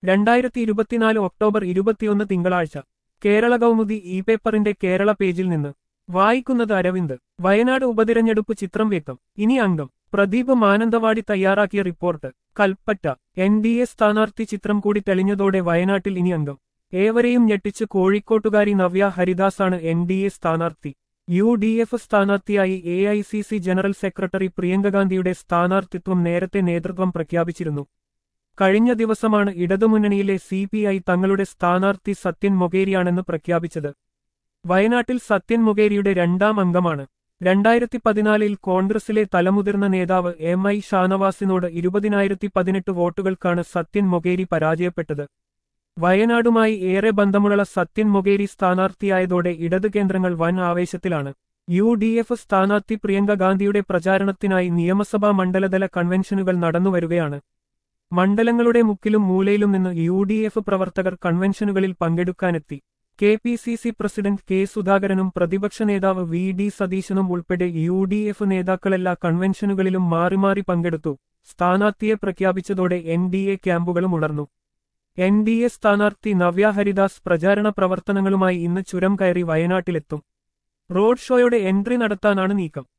രണ്ടായിരത്തി ഇരുപത്തിനാല് ഒക്ടോബർ ഇരുപത്തിയൊന്ന് തിങ്കളാഴ്ച കേരള കൗമുദി ഇ പേപ്പറിന്റെ കേരള പേജിൽ നിന്ന് വായിക്കുന്നത് അരവിന്ദ് വയനാട് ഉപതിരഞ്ഞെടുപ്പ് ചിത്രം വ്യക്തം ഇനി അംഗം പ്രദീപ് മാനന്തവാടി തയ്യാറാക്കിയ report Kalpetta N D A സ്ഥാനാർത്ഥി ചിത്രം കൂടി തെളിഞ്ഞതോടെ വയനാട്ടിൽ ഇനി അംഗം ഏവരെയും ഞെട്ടിച്ച് കോഴിക്കോട്ടുകാരി നവ്യ ഹരിദാസാണ് എൻ ഡി എ സ്ഥാനാർത്ഥി യു ഡി എഫ് സ്ഥാനാർത്ഥിയായി A I C C general secretary Priyanka ഗാന്ധിയുടെ സ്ഥാനാർത്ഥിത്വം നേരത്തെ നേതൃത്വം പ്രഖ്യാപിച്ചിരുന്നു കഴിഞ്ഞ ദിവസമാണ് ഇടതുമുന്നണിയിലെ സി പി ഐ തങ്ങളുടെ സ്ഥാനാർത്ഥി സത്യൻ മൊകേരിയാണെന്ന് പ്രഖ്യാപിച്ചത് വയനാട്ടിൽ സത്യൻ മൊകേരിയുടെ രണ്ടാം അംഗമാണ് രണ്ടായിരത്തി പതിനാലിൽ കോൺഗ്രസിലെ തലമുതിർന്ന നേതാവ് എം ഐ ഷാനവാസിനോട് ഇരുപതിനായിരത്തി പതിനെട്ട് വോട്ടുകൾക്കാണ് സത്യൻ മൊകേരി പരാജയപ്പെട്ടത് വയനാടുമായി ഏറെ ബന്ധമുള്ള സത്യൻ മൊകേരി സ്ഥാനാർത്ഥിയായതോടെ ഇടത് കേന്ദ്രങ്ങൾ വൻ ആവേശത്തിലാണ് യു ഡി എഫ് സ്ഥാനാർത്ഥി പ്രിയങ്ക ഗാന്ധിയുടെ പ്രചാരണത്തിനായി നിയമസഭാ മണ്ഡലതല കൺവെൻഷനുകൾ നടന്നുവരികയാണ് മണ്ഡലങ്ങളുടെ മുക്കിലും മൂലയിലും നിന്ന് യു ഡി എഫ് പ്രവർത്തകർ കൺവെൻഷനുകളിൽ പങ്കെടുക്കാനെത്തി K P C C president K സുധാകരനും പ്രതിപക്ഷ നേതാവ് വി ഡി സതീശനും ഉൾപ്പെടെ യു ഡി എഫ് നേതാക്കളെല്ലാ കൺവെൻഷനുകളിലും മാറി മാറി പങ്കെടുത്തു സ്ഥാനാർത്ഥിയെ പ്രഖ്യാപിച്ചതോടെ എൻ ഡി എ ക്യാമ്പുകളും ഉണർന്നു എൻ ഡി എ സ്ഥാനാർത്ഥി നവ്യ ഹരിദാസ് പ്രചാരണ പ്രവർത്തനങ്ങളുമായി ഇന്ന് ചുരം കയറി വയനാട്ടിലെത്തും റോഡ് ഷോയുടെ എൻട്രി നടത്താനാണ് നീക്കം